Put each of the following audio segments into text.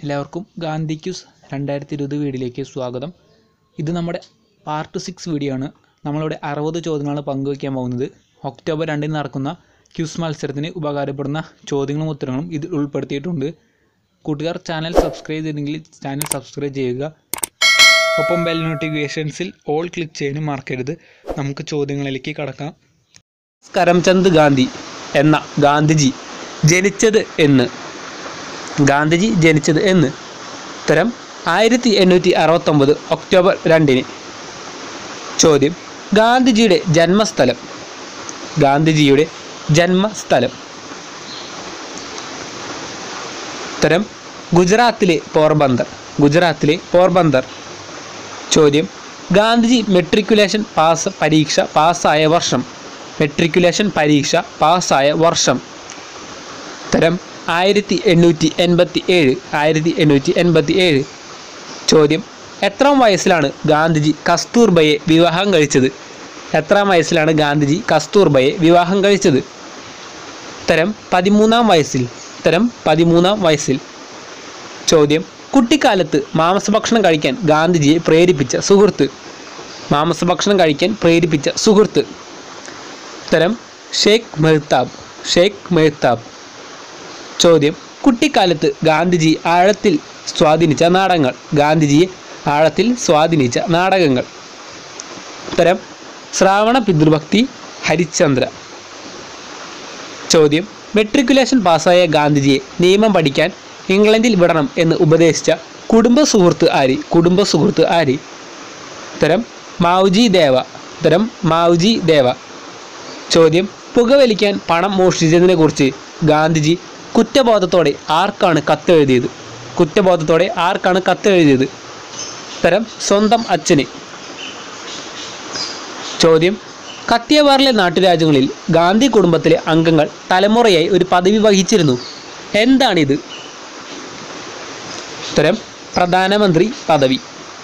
എല്ലാവർക്കും ഗാന്ധി ക്യൂസ് രണ്ടായിരത്തി ഇരുപത് വീഡിയോയിലേക്ക് സ്വാഗതം ഇത് നമ്മുടെ പാർട്ട് സിക്സ് വീഡിയോ ആണ് നമ്മളിവിടെ അറുപത് ചോദ്യങ്ങളാണ് പങ്കുവയ്ക്കാൻ പോകുന്നത് ഒക്ടോബർ രണ്ടിന് നടക്കുന്ന ക്യൂസ് മത്സരത്തിന് ഉപകാരപ്പെടുന്ന ചോദ്യങ്ങളും ഉത്തരങ്ങളും ഇതിൽ ഉൾപ്പെടുത്തിയിട്ടുണ്ട് കൂട്ടുകാർ ചാനൽ സബ്സ്ക്രൈബ് ചെയ്തില്ലെങ്കിൽ ചാനൽ സബ്സ്ക്രൈബ് ചെയ്യുക ഒപ്പം ബെൽ നോട്ടിഫിക്കേഷൻസിൽ ഓൾ ക്ലിക്ക് ചെയ്യാനും മറക്കരുത് നമുക്ക് ചോദ്യങ്ങളിലേക്ക് കടക്കാം കരംചന്ദ് ഗാന്ധി എന്ന ഗാന്ധിജി ജനിച്ചത് എന്ന് ഗാന്ധിജി ജനിച്ചത് എന്ന് ഉത്തരം ആയിരത്തി എണ്ണൂറ്റി അറുപത്തൊമ്പത് ഒക്ടോബർ രണ്ടിന് ചോദ്യം ഗാന്ധിജിയുടെ ജന്മസ്ഥലം ഗാന്ധിജിയുടെ ജന്മസ്ഥലം ഉത്തരം ഗുജറാത്തിലെ പോർബന്ദർ ഗുജറാത്തിലെ പോർബന്ദർ ചോദ്യം ഗാന്ധിജി മെട്രിക്കുലേഷൻ പാസ് പരീക്ഷ പാസ്സായ വർഷം മെട്രിക്കുലേഷൻ പരീക്ഷ പാസ്സായ വർഷം ഉത്തരം ആയിരത്തി എണ്ണൂറ്റി എൺപത്തി ഏഴ് ആയിരത്തി എണ്ണൂറ്റി എൺപത്തി ഏഴ് ചോദ്യം എത്രാം വയസ്സിലാണ് ഗാന്ധിജി കസ്തൂർബയെ വിവാഹം കഴിച്ചത് എത്രാം വയസ്സിലാണ് ഗാന്ധിജി കസ്തൂർബയെ വിവാഹം കഴിച്ചത് ഉത്തരം പതിമൂന്നാം വയസ്സിൽ ഉത്തരം പതിമൂന്നാം വയസ്സിൽ ചോദ്യം കുട്ടിക്കാലത്ത് മാംസഭക്ഷണം കഴിക്കാൻ ഗാന്ധിജിയെ പ്രേരിപ്പിച്ച സുഹൃത്ത് മാംസഭക്ഷണം കഴിക്കാൻ പ്രേരിപ്പിച്ച സുഹൃത്ത് ഉത്തരം ഷേഖ് മെഹ്താബ് ഷേഖ് മെഹ്താബ് ചോദ്യം കുട്ടിക്കാലത്ത് ഗാന്ധിജി ആഴത്തിൽ സ്വാധീനിച്ച നാടകങ്ങൾ ഗാന്ധിജിയെ ആഴത്തിൽ സ്വാധീനിച്ച നാടകങ്ങൾ ഉത്തരം ശ്രാവണ പിതൃഭക്തി ഹരിശ്ചന്ദ്ര ചോദ്യം മെട്രിക്കുലേഷൻ പാസ്സായ ഗാന്ധിജിയെ നിയമം പഠിക്കാൻ ഇംഗ്ലണ്ടിൽ വിടണം എന്ന് ഉപദേശിച്ച കുടുംബ സുഹൃത്ത് ആരി കുടുംബ സുഹൃത്ത് ആരി ഉത്തരം മാവുജി ദേവ ഉത്തരം മാവുജി ദേവ ചോദ്യം പുകവലിക്കാൻ പണം മോഷ്ടിച്ചതിനെ കുറിച്ച് ഗാന്ധിജി കുറ്റബോധത്തോടെ ആർക്കാണ് കത്തെഴുതിയത് കുറ്റബോധത്തോടെ ആർക്കാണ് കത്തെഴുതിയത് ഉത്തരം സ്വന്തം അച്ഛന് ചോദ്യം കത്തിയവാറിലെ നാട്ടുരാജ്യങ്ങളിൽ ഗാന്ധി കുടുംബത്തിലെ അംഗങ്ങൾ തലമുറയായി ഒരു പദവി വഹിച്ചിരുന്നു എന്താണിത് ഉത്തരം പ്രധാനമന്ത്രി പദവി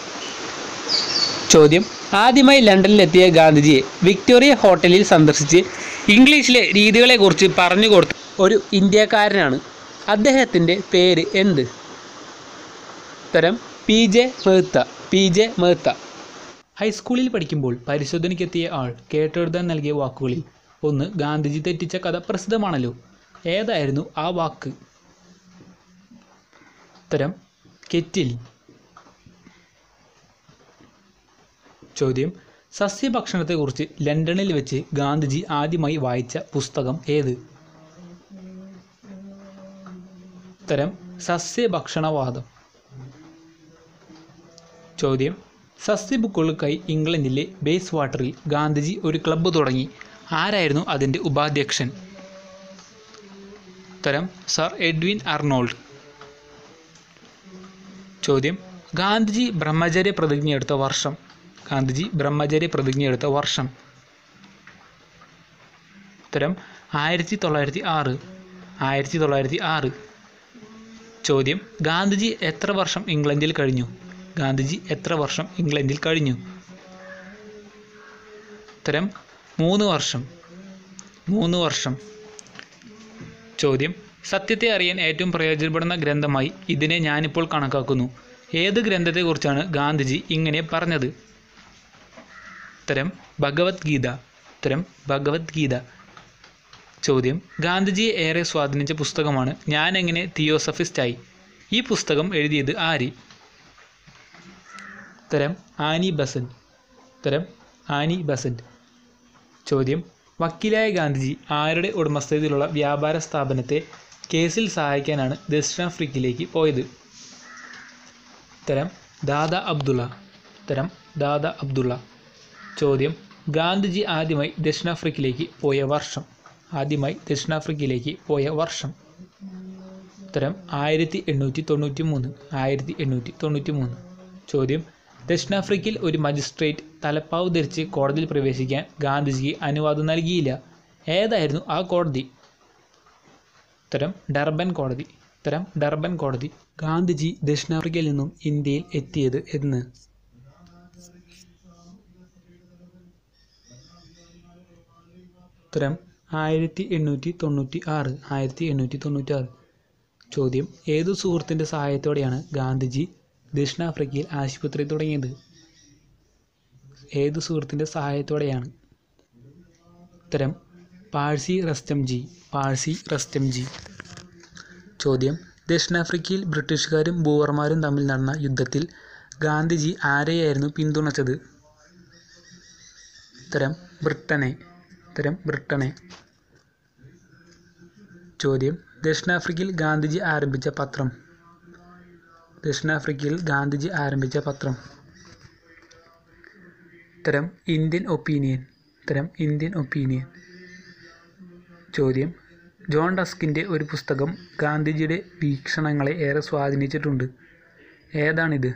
ചോദ്യം ആദ്യമായി ലണ്ടനിലെത്തിയ ഗാന്ധിജിയെ വിക്ടോറിയ ഹോട്ടലിൽ സന്ദർശിച്ച് ഇംഗ്ലീഷിലെ രീതികളെക്കുറിച്ച് പറഞ്ഞു കൊടുത്ത ഒരു ഇന്ത്യക്കാരനാണ് അദ്ദേഹത്തിൻ്റെ പേര് എന്ത് ഉത്തരം P J Mehta P J Mehta ഹൈസ്കൂളിൽ പഠിക്കുമ്പോൾ പരിശോധനയ്ക്കെത്തിയ ആൾ കേട്ടെഴുതാൻ നൽകിയ വാക്കുകളിൽ ഒന്ന് ഗാന്ധിജി തെറ്റിച്ച കഥ പ്രസിദ്ധമാണല്ലോ ഏതായിരുന്നു ആ വാക്ക് ഉത്തരം കെറ്റിൽ ചോദ്യം സസ്യഭക്ഷണത്തെക്കുറിച്ച് ലണ്ടനിൽ വെച്ച് ഗാന്ധിജി ആദ്യമായി വായിച്ച പുസ്തകം ഏത് ഉത്തരം സസ്യഭക്ഷണവാദം ചോദ്യം സസ്യബുക്കുകൾക്കായി ഇംഗ്ലണ്ടിലെ ബേസ് വാട്ടറിൽ ഗാന്ധിജി ഒരു ക്ലബ്ബ് തുടങ്ങി ആരായിരുന്നു അതിൻ്റെ ഉപാധ്യക്ഷൻ ഉത്തരം സർ എഡ്വിൻ അർണോൾഡ് ചോദ്യം ഗാന്ധിജി ബ്രഹ്മചര്യ പ്രതിജ്ഞയെടുത്ത വർഷം ഗാന്ധിജി ബ്രഹ്മചര്യ പ്രതിജ്ഞയെടുത്ത വർഷം ഉത്തരം ആയിരത്തി തൊള്ളായിരത്തി ആറ് ആയിരത്തി തൊള്ളായിരത്തി ആറ് ചോദ്യം ഗാന്ധിജി എത്ര വർഷം ഇംഗ്ലണ്ടിൽ കഴിഞ്ഞു ഗാന്ധിജി എത്ര വർഷം ഇംഗ്ലണ്ടിൽ കഴിഞ്ഞു ഉത്തരം മൂന്ന് വർഷം മൂന്ന് വർഷം ചോദ്യം സത്യത്തെ അറിയാൻ ഏറ്റവും പ്രയോജനപ്പെടുന്ന ഗ്രന്ഥമായി ഇതിനെ ഞാനിപ്പോൾ കണക്കാക്കുന്നു ഏത് ഗ്രന്ഥത്തെക്കുറിച്ചാണ് ഗാന്ധിജി ഇങ്ങനെ പറഞ്ഞത് ഉത്തരം ഭഗവത്ഗീത ഉത്തരം ഭഗവത്ഗീത ചോദ്യം ഗാന്ധിജിയെ ഏറെ സ്വാധീനിച്ച പുസ്തകമാണ് ഞാൻ എങ്ങനെ തിയോസഫിസ്റ്റായി ഈ പുസ്തകം എഴുതിയത് ആര് ഉത്തരം ആനി ബസന്റ് ഉത്തരം ആനി ബസന്റ് ചോദ്യം വക്കീലായ ഗാന്ധിജി ആരുടെ ഉടമസ്ഥതയിലുള്ള വ്യാപാര സ്ഥാപനത്തെ കേസിൽ സഹായിക്കാനാണ് ദക്ഷിണാഫ്രിക്കയിലേക്ക് പോയത് ഉത്തരം ദാദ അബ്ദുള്ള ഉത്തരം ദാദ അബ്ദുള്ള ചോദ്യം ഗാന്ധിജി ആദ്യമായി ദക്ഷിണാഫ്രിക്കയിലേക്ക് പോയ വർഷം ആദ്യമായി ദക്ഷിണാഫ്രിക്കയിലേക്ക് പോയ വർഷം ഉത്തരം ആയിരത്തി എണ്ണൂറ്റി തൊണ്ണൂറ്റി മൂന്ന് ആയിരത്തി എണ്ണൂറ്റി തൊണ്ണൂറ്റി മൂന്ന് ചോദ്യം ദക്ഷിണാഫ്രിക്കയിൽ ഒരു മജിസ്ട്രേറ്റ് തലപ്പാവ് ധരിച്ച് കോടതിയിൽ പ്രവേശിക്കാൻ ഗാന്ധിജിക്ക് അനുവാദം നൽകിയില്ല ഏതായിരുന്നു ആ കോടതി ഉത്തരം ഡർബൻ കോടതി ഉത്തരം ഡർബൻ കോടതി ഗാന്ധിജി ദക്ഷിണാഫ്രിക്കയിൽ നിന്നും ഇന്ത്യയിൽ എത്തിയത് എന്ന് ഉത്തരം ആയിരത്തി എണ്ണൂറ്റി തൊണ്ണൂറ്റി ആറ് ആയിരത്തി എണ്ണൂറ്റി തൊണ്ണൂറ്റി ആറ് ചോദ്യം ഏതു സുഹൃത്തിൻ്റെ സഹായത്തോടെയാണ് ഗാന്ധിജി ദക്ഷിണാഫ്രിക്കയിൽ ആശുപത്രി തുടങ്ങിയത് ഏതു സുഹൃത്തിൻ്റെ സഹായത്തോടെയാണ് ഉത്തരം പാഴ്സി റസ്റ്റംജി പാഴ്സി റസ്റ്റംജി ചോദ്യം ദക്ഷിണാഫ്രിക്കയിൽ ബ്രിട്ടീഷുകാരും ബൂവർമാരും തമ്മിൽ നടന്ന യുദ്ധത്തിൽ ഗാന്ധിജി ആരെയായിരുന്നു പിന്തുണച്ചത് ഉത്തരം ബ്രിട്ടനെ ഉത്തരം ബ്രിട്ടനെ ചോദ്യം ദക്ഷിണാഫ്രിക്കയിൽ ഗാന്ധിജി ആരംഭിച്ച പത്രം ദക്ഷിണാഫ്രിക്കയിൽ ഗാന്ധിജി ആരംഭിച്ച പത്രം ഉത്തരം ഇന്ത്യൻ ഒപ്പീനിയൻ ഉത്തരം ഇന്ത്യൻ ഒപ്പീനിയൻ ചോദ്യം ജോൺ ഡസ്കിൻ്റെ ഒരു പുസ്തകം ഗാന്ധിജിയുടെ വീക്ഷണങ്ങളെ ഏറെ സ്വാധീനിച്ചിട്ടുണ്ട് ഏതാണിത്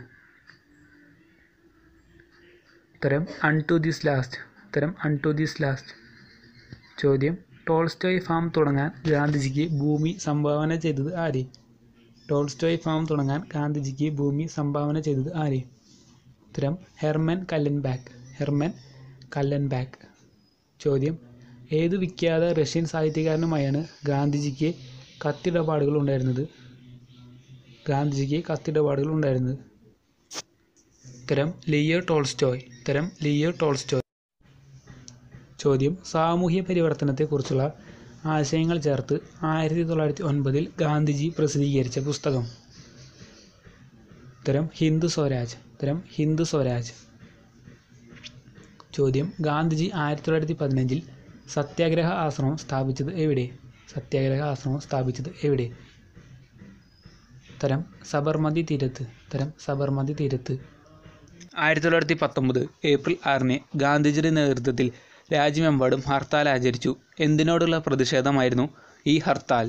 ഉത്തരം അൺ ടു ദിസ് ലാസ്റ്റ് ഉത്തരം അൺ ടു ദിസ് ലാസ്റ്റ് ചോദ്യം ടോൾസ്റ്റോയ് ഫാം തുടങ്ങാൻ ഗാന്ധിജിക്ക് ഭൂമി സംഭാവന ചെയ്തത് ആര് ടോൾസ്റ്റോയ് ഫാം തുടങ്ങാൻ ഗാന്ധിജിക്ക് ഭൂമി സംഭാവന ചെയ്തത് ആര് ഉത്തരം ഹെർമൻ കല്ലൻബാക്ക് ഹെർമൻ കല്ലൻബാക്ക് ചോദ്യം ഏത് വിഖ്യാത റഷ്യൻ സാഹിത്യകാരനുമായാണ് ഗാന്ധിജിക്ക് കത്തിടപാടുകൾ ഉണ്ടായിരുന്നത് ഗാന്ധിജിക്ക് കത്തിടപാടുകൾ ഉണ്ടായിരുന്നത് ഉത്തരം ലിയോ ടോൾസ്റ്റോയ് ഉത്തരം ലിയോ ടോൾസ്റ്റോയ് ചോദ്യം സാമൂഹ്യ പരിവർത്തനത്തെക്കുറിച്ചുള്ള ആശയങ്ങൾ ചേർത്ത് ആയിരത്തി തൊള്ളായിരത്തി ഒൻപതിൽ ഗാന്ധിജി പ്രസിദ്ധീകരിച്ച പുസ്തകം ഉത്തരം ഹിന്ദു സ്വരാജ് ഉത്തരം ഹിന്ദു സ്വരാജ് ചോദ്യം ഗാന്ധിജി ആയിരത്തി തൊള്ളായിരത്തി പതിനഞ്ചിൽ സത്യാഗ്രഹ ആശ്രമം സ്ഥാപിച്ചത് എവിടെ സത്യാഗ്രഹ ആശ്രമം സ്ഥാപിച്ചത് എവിടെ ഉത്തരം സബർമതി തീരത്ത് ഉത്തരം സബർമതി തീരത്ത് ആയിരത്തി തൊള്ളായിരത്തി പത്തൊമ്പത് ഏപ്രിൽ ആറിന് ഗാന്ധിജിയുടെ നേതൃത്വത്തിൽ രാജ്യമെമ്പാടും ഹർത്താൽ ആചരിച്ചു എന്തിനോടുള്ള പ്രതിഷേധമായിരുന്നു ഈ ഹർത്താൽ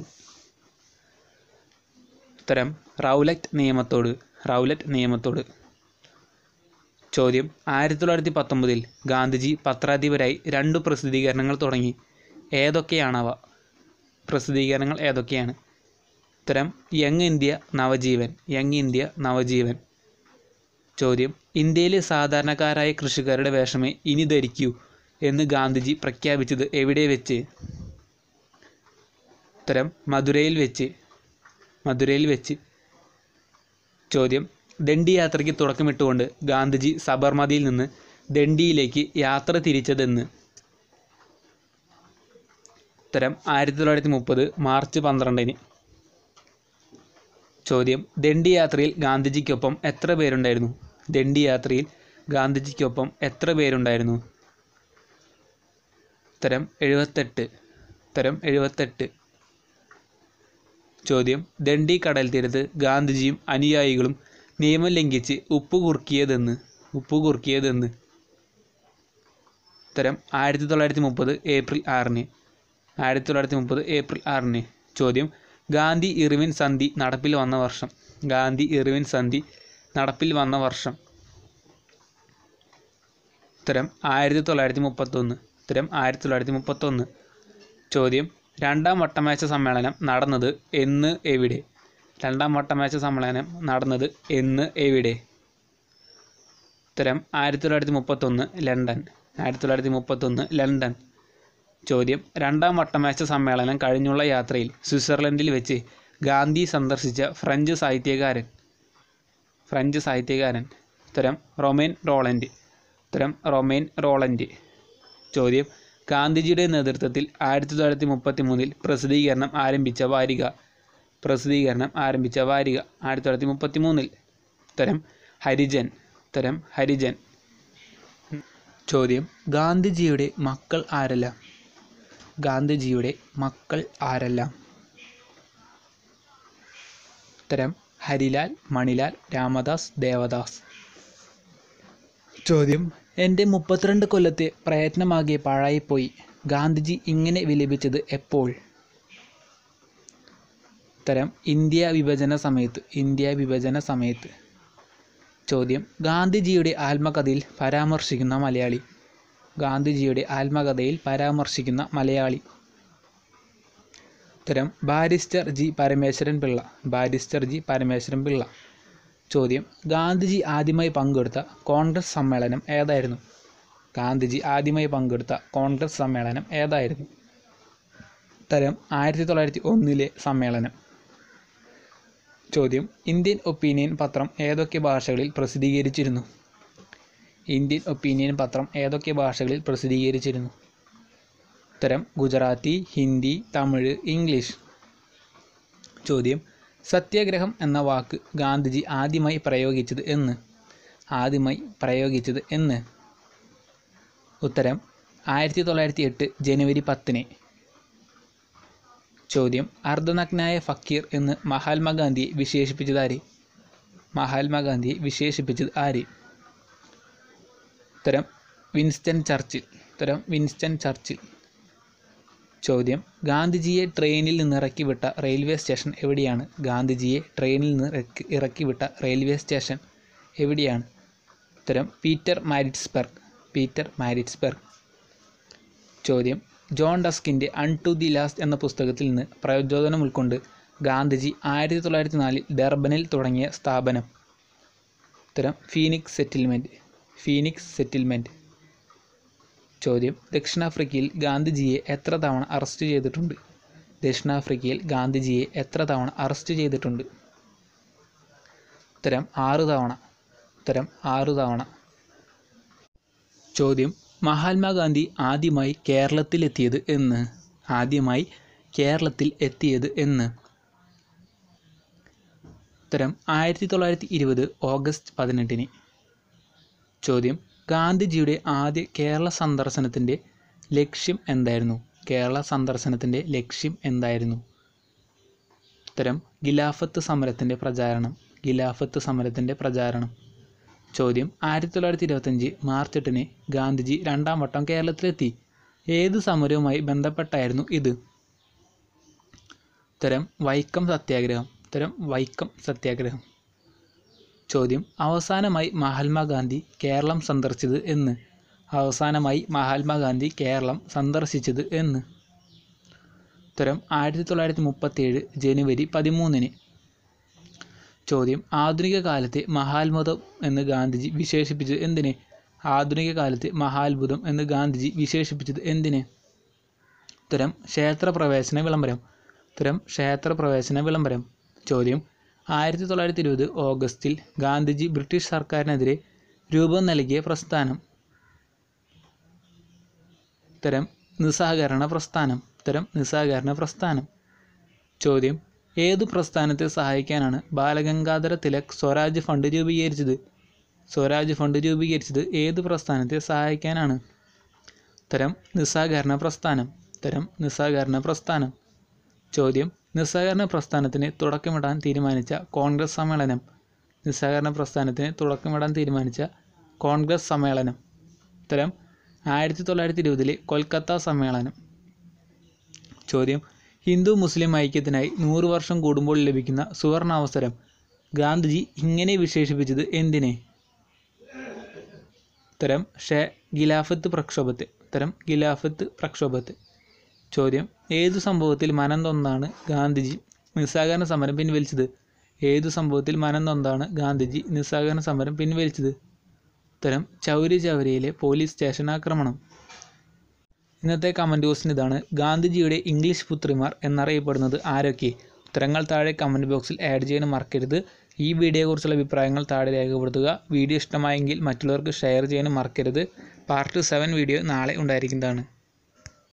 ഉത്തരം റൗലറ്റ് നിയമത്തോട് റൗലറ്റ് നിയമത്തോട് ചോദ്യം ആയിരത്തി തൊള്ളായിരത്തി പത്തൊമ്പതിൽ ഗാന്ധിജി പത്രാധിപരായി രണ്ടു പ്രസിദ്ധീകരണങ്ങൾ തുടങ്ങി ഏതൊക്കെയാണവ പ്രസിദ്ധീകരണങ്ങൾ ഏതൊക്കെയാണ് ഉത്തരം Young India Navajivan Young India Navajivan ചോദ്യം ഇന്ത്യയിലെ സാധാരണക്കാരായ കൃഷിക്കാരുടെ വേഷമേ ഇനി ധരിക്കൂ എന്ന് ഗാന്ധിജി പ്രഖ്യാപിച്ചത് എവിടെ വെച്ച് ഉത്തരം മധുരയിൽ വെച്ച് മധുരയിൽ വെച്ച് ചോദ്യം ദണ്ഡി യാത്രയ്ക്ക് തുടക്കമിട്ടുകൊണ്ട് ഗാന്ധിജി സബർമതിയിൽ നിന്ന് ദണ്ഡിയിലേക്ക് യാത്ര തിരിച്ചതെന്ന് ഉത്തരം ആയിരത്തി തൊള്ളായിരത്തി മുപ്പത് മാർച്ച് പന്ത്രണ്ടിന് ചോദ്യം ദണ്ഡി യാത്രയിൽ ഗാന്ധിജിക്കൊപ്പം എത്ര പേരുണ്ടായിരുന്നു ദണ്ഡി യാത്രയിൽ ഗാന്ധിജിക്കൊപ്പം എത്ര പേരുണ്ടായിരുന്നു ഉത്തരം എഴുപത്തെട്ട് ഉത്തരം എഴുപത്തെട്ട് ചോദ്യം ദണ്ഡി കടൽ തീരത്ത് ഗാന്ധിജിയും അനുയായികളും നിയമം ലംഘിച്ച് ഉപ്പ് കുറുക്കിയതെന്ന് ഉപ്പ് കുറുക്കിയതെന്ന് ഉത്തരം ആയിരത്തി തൊള്ളായിരത്തി മുപ്പത് ഏപ്രിൽ ആറിന് ആയിരത്തി തൊള്ളായിരത്തി മുപ്പത് ഏപ്രിൽ ആറിന് ചോദ്യം ഗാന്ധി ഇറിവിൻ സന്ധി നടപ്പിൽ വന്ന വർഷം ഗാന്ധി ഇറിവിൻ സന്ധി നടപ്പിൽ വന്ന വർഷം ഉത്തരം ആയിരത്തി തൊള്ളായിരത്തി മുപ്പത്തൊന്ന് ഉത്തരം ആയിരത്തി തൊള്ളായിരത്തി മുപ്പത്തൊന്ന് ചോദ്യം രണ്ടാം വട്ടമേശ സമ്മേളനം നടന്നത് എന്ന് എവിടെ രണ്ടാം വട്ടമേശ സമ്മേളനം നടന്നത് എന്ന് എവിടെ ഉത്തരം ആയിരത്തി തൊള്ളായിരത്തി മുപ്പത്തൊന്ന് ലണ്ടൻ ആയിരത്തി തൊള്ളായിരത്തി മുപ്പത്തൊന്ന് ലണ്ടൻ ചോദ്യം രണ്ടാം വട്ടമേശ സമ്മേളനം കഴിഞ്ഞുള്ള യാത്രയിൽ സ്വിറ്റ്സർലൻഡിൽ വെച്ച് ഗാന്ധി സന്ദർശിച്ച ഫ്രഞ്ച് സാഹിത്യകാരൻ ഫ്രഞ്ച് സാഹിത്യകാരൻ ഉത്തരം റൊമേൻ റോളൻഡ് ഉത്തരം റൊമേൻ റോളൻഡ് ചോദ്യം ഗാന്ധിജിയുടെ നേതൃത്വത്തിൽ ആയിരത്തി തൊള്ളായിരത്തി മുപ്പത്തി മൂന്നിൽ പ്രസിദ്ധീകരണം ആരംഭിച്ച വാരിക പ്രസിദ്ധീകരണം ആരംഭിച്ച വാരിക ആയിരത്തി തൊള്ളായിരത്തി മുപ്പത്തി മൂന്നിൽ ഉത്തരം ഹരിജൻ ഉത്തരം ഹരിജൻ ചോദ്യം ഗാന്ധിജിയുടെ മക്കൾ ആരെല്ലാം ഗാന്ധിജിയുടെ മക്കൾ ആരെല്ലാം ഉത്തരം ഹരിലാൽ മണിലാൽ രാമദാസ് ദേവദാസ് ചോദ്യം എൻ്റെ മുപ്പത്തിരണ്ട് കൊല്ലത്തെ പ്രയത്നമാകെ പാഴായിപ്പോയി ഗാന്ധിജി ഇങ്ങനെ വിലപിച്ചത് എപ്പോൾ ഉത്തരം ഇന്ത്യ വിഭജന സമയത്ത് ഇന്ത്യ വിഭജന സമയത്ത് ചോദ്യം ഗാന്ധിജിയുടെ ആത്മകഥയിൽ പരാമർശിക്കുന്ന മലയാളി ഗാന്ധിജിയുടെ ആത്മകഥയിൽ പരാമർശിക്കുന്ന മലയാളി ഉത്തരം barrister G Parameswaran Pillai barrister G Parameswaran Pillai ചോദ്യം ഗാന്ധിജി ആദ്യമായി പങ്കെടുത്ത കോൺഗ്രസ് സമ്മേളനം ഏതായിരുന്നു ഗാന്ധിജി ആദ്യമായി പങ്കെടുത്ത കോൺഗ്രസ് സമ്മേളനം ഏതായിരുന്നു ഉത്തരം ആയിരത്തി തൊള്ളായിരത്തി ഒന്നിലെ സമ്മേളനം ചോദ്യം ഇന്ത്യൻ ഒപ്പീനിയൻ പത്രം ഏതൊക്കെ ഭാഷകളിൽ പ്രസിദ്ധീകരിച്ചിരുന്നു ഇന്ത്യൻ ഒപ്പീനിയൻ പത്രം ഏതൊക്കെ ഭാഷകളിൽ പ്രസിദ്ധീകരിച്ചിരുന്നു ഉത്തരം ഗുജറാത്തി ഹിന്ദി തമിഴ് ഇംഗ്ലീഷ് ചോദ്യം സത്യാഗ്രഹം എന്ന വാക്ക് ഗാന്ധിജി ആദ്യമായി പ്രയോഗിച്ചത് എന്ന് ആദ്യമായി പ്രയോഗിച്ചത് എന്ന് ഉത്തരം ആയിരത്തി തൊള്ളായിരത്തി എട്ട് ജനുവരി പത്തിന് ചോദ്യം അർദ്ധനഗ്നായ ഫക്കീർ എന്ന് മഹാത്മാഗാന്ധിയെ വിശേഷിപ്പിച്ചത് ആര് മഹാത്മാഗാന്ധിയെ വിശേഷിപ്പിച്ചത് ആര് ഉത്തരം വിൻസ്റ്റൺ ചർച്ചിൽ ഉത്തരം വിൻസ്റ്റൺ ചർച്ചിൽ ചോദ്യം ഗാന്ധിജിയെ ട്രെയിനിൽ നിന്ന് ഇറക്കി വിട്ട റെയിൽവേ സ്റ്റേഷൻ എവിടെയാണ് ഗാന്ധിജിയെ ട്രെയിനിൽ നിന്ന് ഇറക്കി ഇറക്കി വിട്ട റെയിൽവേ സ്റ്റേഷൻ എവിടെയാണ് ഉത്തരം പീറ്റർ മാരിറ്റ്സ്ബർഗ് പീറ്റർ മാരിറ്റ്സ്ബർഗ് ചോദ്യം ജോൺ ഡസ്കിൻ്റെ അൺ ടു ദി ലാസ്റ്റ് എന്ന പുസ്തകത്തിൽ നിന്ന് പ്രചോദനം ഉൾക്കൊണ്ട് ഗാന്ധിജി ആയിരത്തി തൊള്ളായിരത്തി നാലിൽ ഡർബനിൽ തുടങ്ങിയ സ്ഥാപനം ഉത്തരം ഫീനിക്സ് സെറ്റിൽമെൻറ്റ് ഫീനിക്സ് സെറ്റിൽമെൻറ്റ് ചോദ്യം ദക്ഷിണാഫ്രിക്കയിൽ ഗാന്ധിജിയെ എത്ര തവണ അറസ്റ്റ് ചെയ്തിട്ടുണ്ട് ദക്ഷിണാഫ്രിക്കയിൽ ഗാന്ധിജിയെ എത്ര തവണ അറസ്റ്റ് ചെയ്തിട്ടുണ്ട് ഉത്തരം ആറ് തവണ ഉത്തരം ആറ് തവണ ചോദ്യം മഹാത്മാഗാന്ധി ആദ്യമായി കേരളത്തിലെത്തിയത് എന്ന് ആദ്യമായി കേരളത്തിൽ എത്തിയത് എന്ന് ഉത്തരം ആയിരത്തി തൊള്ളായിരത്തി ഇരുപത് ഓഗസ്റ്റ് പതിനെട്ടിന് ചോദ്യം ഗാന്ധിജിയുടെ ആദ്യ കേരള സന്ദർശനത്തിൻ്റെ ലക്ഷ്യം എന്തായിരുന്നു കേരള സന്ദർശനത്തിൻ്റെ ലക്ഷ്യം എന്തായിരുന്നു ഉത്തരം ഖിലാഫത്ത് സമരത്തിൻ്റെ പ്രചാരണം ഖിലാഫത്ത് സമരത്തിൻ്റെ പ്രചാരണം ചോദ്യം ആയിരത്തി തൊള്ളായിരത്തി ഇരുപത്തഞ്ച് മാർച്ച് എട്ടിന് ഗാന്ധിജി രണ്ടാം വട്ടം കേരളത്തിലെത്തി ഏത് സമരവുമായി ബന്ധപ്പെട്ടായിരുന്നു ഇത് ഉത്തരം വൈക്കം സത്യാഗ്രഹം ഉത്തരം വൈക്കം സത്യാഗ്രഹം ചോദ്യം അവസാനമായി മഹാത്മാഗാന്ധി കേരളം സന്ദർശിച്ചത് എന്ന് അവസാനമായി മഹാത്മാഗാന്ധി കേരളം സന്ദർശിച്ചത് എന്ന് ഉത്തരം ആയിരത്തി തൊള്ളായിരത്തി മുപ്പത്തേഴ് ജനുവരി പതിമൂന്നിന് ചോദ്യം ആധുനിക കാലത്തെ മഹാത്ഭുതം എന്ന് ഗാന്ധിജി വിശേഷിപ്പിച്ചത് എന്തിന് ആധുനിക കാലത്തെ മഹാത്ഭുതം എന്ന് ഗാന്ധിജി വിശേഷിപ്പിച്ചത് എന്തിന് ഉത്തരം ക്ഷേത്രപ്രവേശന വിളംബരം ഉത്തരം ക്ഷേത്രപ്രവേശന വിളംബരം ചോദ്യം ആയിരത്തി തൊള്ളായിരത്തി ഇരുപത് ഓഗസ്റ്റിൽ ഗാന്ധിജി ബ്രിട്ടീഷ് സർക്കാരിനെതിരെ രൂപം നൽകിയ പ്രസ്ഥാനം ഉത്തരം നിസ്സഹകരണ പ്രസ്ഥാനം ഉത്തരം നിസ്സഹകരണ പ്രസ്ഥാനം ചോദ്യം ഏതു പ്രസ്ഥാനത്തെ സഹായിക്കാനാണ് ബാലഗംഗാധര തിലക് സ്വരാജ് ഫണ്ട് രൂപീകരിച്ചത് സ്വരാജ് ഫണ്ട് രൂപീകരിച്ചത് ഏത് പ്രസ്ഥാനത്തെ സഹായിക്കാനാണ് ഉത്തരം നിസ്സഹകരണ പ്രസ്ഥാനം ഉത്തരം നിസ്സഹകരണ പ്രസ്ഥാനം ചോദ്യം നിസ്സഹകരണ പ്രസ്ഥാനത്തിന് തുടക്കമിടാൻ തീരുമാനിച്ച കോൺഗ്രസ് സമ്മേളനം നിസ്സഹകരണ പ്രസ്ഥാനത്തിന് തുടക്കമിടാൻ തീരുമാനിച്ച കോൺഗ്രസ് സമ്മേളനം ഉത്തരം ആയിരത്തി തൊള്ളായിരത്തി ഇരുപതിലെ കൊൽക്കത്ത സമ്മേളനം ചോദ്യം ഹിന്ദു മുസ്ലിം ഐക്യത്തിനായി നൂറ് വർഷം കൂടുമ്പോൾ ലഭിക്കുന്ന സുവർണാവസരം ഗാന്ധിജി ഇങ്ങനെ വിശേഷിപ്പിച്ചത് എന്തിനെ ഉത്തരം ഷേ ഖിലാഫത്ത് പ്രക്ഷോഭത്തെ ഉത്തരം ഖിലാഫത്ത് പ്രക്ഷോഭത്തെ ചോദ്യം ഏതു സംഭവത്തിൽ മനം തൊന്നാണ് ഗാന്ധിജി നിസ്സഹകരണ സമരം പിൻവലിച്ചത് ഏതു സംഭവത്തിൽ മനം നൊന്താണ് ഗാന്ധിജി നിസ്സഹകരണ സമരം പിൻവലിച്ചത് ഉത്തരം ചൗരി ചൗരയിലെ പോലീസ് സ്റ്റേഷൻ ആക്രമണം ഇന്നത്തെ കമൻറ്റ് ക്വസ്റ്റ്യൻ ഇതാണ് ഗാന്ധിജിയുടെ ഇംഗ്ലീഷ് പുത്രിമാർ എന്നറിയപ്പെടുന്നത് ആരൊക്കെ ഉത്തരങ്ങൾ താഴെ കമൻറ്റ് ബോക്സിൽ ആഡ് ചെയ്യാൻ മറക്കരുത് ഈ വീഡിയോയെക്കുറിച്ചുള്ള അഭിപ്രായങ്ങൾ താഴെ രേഖപ്പെടുത്തുക വീഡിയോ ഇഷ്ടമായെങ്കിൽ മറ്റുള്ളവർക്ക് ഷെയർ ചെയ്യാനും മറക്കരുത് പാർട്ട് സെവൻ വീഡിയോ നാളെ ഉണ്ടായിരിക്കുന്നതാണ്